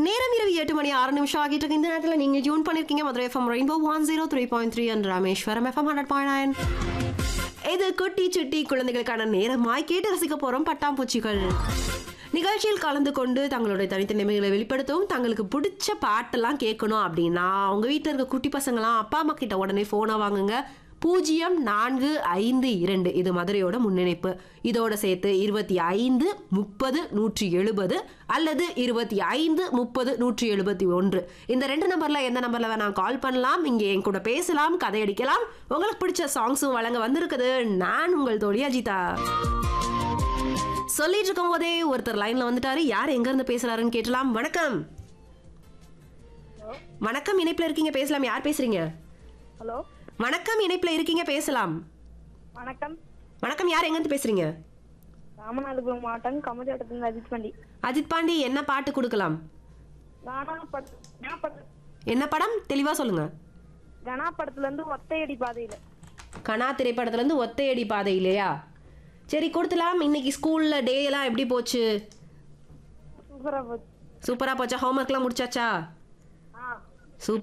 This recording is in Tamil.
நேரம் இரவு எட்டு மணி ஆறு நிமிஷம் ஆகிட்டு இருக்கு இந்த நேரத்தில் நீங்க ஜூன் பண்ணிருக்கீங்க Madurai FM Rainbow one zero three point three and Rameswaram FM hundred point nine இது குட்டி சுட்டி குழந்தைகளுக்கான நேரமாய் கேட்டு ரசிக்க போறோம் பட்டாம்பூச்சிகள் நிகழ்ச்சியில் கலந்து கொண்டு தங்களுடைய தனித்தன்மைகளை வெளிப்படுத்தவும் தங்களுக்கு பிடிச்ச பாட்டெல்லாம் கேட்கணும் அப்படின்னா உங்க வீட்டில் இருக்க குட்டி பசங்களாம் அப்பா அம்மா கிட்ட உடனே போனை வாங்குங்க பூஜ்ஜியம் நான்கு ஐந்து இரண்டு இது மதுரையோட முன்னிணைப்பு இதோட சேர்த்து இருபத்தி ஐந்து முப்பது நூற்றி எழுபது அல்லது இருபத்தி ஐந்து முப்பது நூற்றி எழுபத்தி ஒன்று இந்த ரெண்டு நம்பர்ல எந்த நம்பர்ல வேணா கால் பண்ணலாம் இங்கே என் கூட பேசலாம் கதையடிக்கலாம் உங்களுக்கு பிடிச்ச சாங்ஸும் வழங்க வந்திருக்குது நான் உங்கள் தோழி அஜிதா சொல்லிட்டு இருக்கும் போதே ஒருத்தர் லைன்ல வந்துட்டாரு யார் எங்க இருந்து பேசுறாருன்னு கேட்டலாம் வணக்கம் வணக்கம் இணைப்புல இருக்கீங்க பேசலாம் யார் பேசுறீங்க ஹலோ வணக்கம் இணைப்புல இருக்கீங்க பேசலாம் வணக்கம் வணக்கம் யார் எங்க இருந்து பேசுறீங்க ராமநாதபுரம் மாவட்டம் கமதியாட்டத்திலிருந்து அஜித் பண்டி அஜித் பாண்டி என்ன பாட்டு கொடுக்கலாம் கனா படத்து கனா படத்து என்ன படம் தெளிவா சொல்லுங்க கனா படத்துல இருந்து ஒத்தையடி பாதையில கனா திரைப்படத்துல இருந்து ஒத்தையடி பாதை இல்லையா சரி கொடுத்துலாம் இன்னைக்கு ஸ்கூல்ல டே எல்லாம் எப்படி போச்சு சூப்பரா போச்சு சூப்பரா போச்சா ஹோம்ஒர்க்லாம் முடிச்சாச்சா